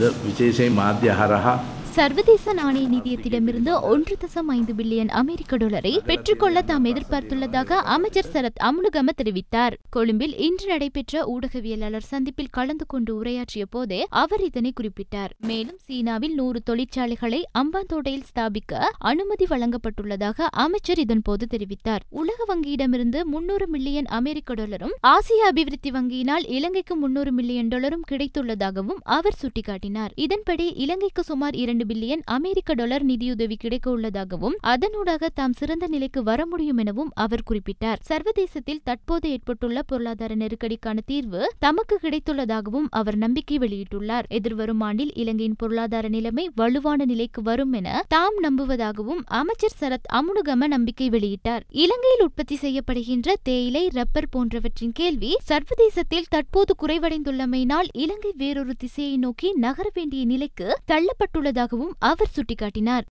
විශේෂයෙන් මාධ්‍ය හරහා சர்வதேச நாணய நிதியத்திடமிருந்து ஒன்று தசம் ஐந்து பில்லியன் அமெரிக்க டாலரை பெற்றுக்கொள்ள தாம் எதிர்பார்த்துள்ளதாக அமைச்சர் சரத் அமுனுகம தெரிவித்தார் கொழும்பில் இன்று நடைபெற்ற ஊடகவியலாளர் சந்திப்பில் கலந்து கொண்டு உரையாற்றிய போதே அவர் இதனை குறிப்பிட்டார் மேலும் சீனாவில் நூறு தொழிற்சாலைகளை அம்பாந்தோட்டையில் ஸ்தாபிக்க அனுமதி வழங்கப்பட்டுள்ளதாக அமைச்சர் இதன்போது தெரிவித்தார் உலக வங்கியிடமிருந்து முன்னூறு மில்லியன் அமெரிக்க டாலரும் ஆசிய அபிவிருத்தி வங்கியினால் இலங்கைக்கு முன்னூறு மில்லியன் டாலரும் கிடைத்துள்ளதாகவும் அவர் சுட்டிக்காட்டினார் இதன்படி இலங்கைக்கு சுமார் இரண்டு பில்லியன் அமெரிக்க டாலர் நிதியுதவி கிடைக்க உள்ளதாகவும் அதனூடாக தாம் சிறந்த நிலைக்கு வர முடியும் எனவும் அவர் குறிப்பிட்டார் சர்வதேசத்தில் தற்போது ஏற்பட்டுள்ள பொருளாதார நெருக்கடிக்கான தீர்வு தமக்கு கிடைத்துள்ளதாகவும் அவர் நம்பிக்கை வெளியிட்டுள்ளார் எதிர்வரும் ஆண்டில் இலங்கையின் பொருளாதார நிலைமை வலுவான நிலைக்கு வரும் என தாம் நம்புவதாகவும் அமைச்சர் சரத் அமுனுகம நம்பிக்கை வெளியிட்டார் இலங்கையில் உற்பத்தி செய்யப்படுகின்ற தேயிலை ரப்பர் போன்றவற்றின் கேள்வி சர்வதேசத்தில் தற்போது குறைவடைந்துள்ளமையினால் இலங்கை வேறொரு திசையை நோக்கி நகர வேண்டிய நிலைக்கு தள்ளப்பட்டுள்ளதாகவும் அவர் சுட்டிக்காட்டினார்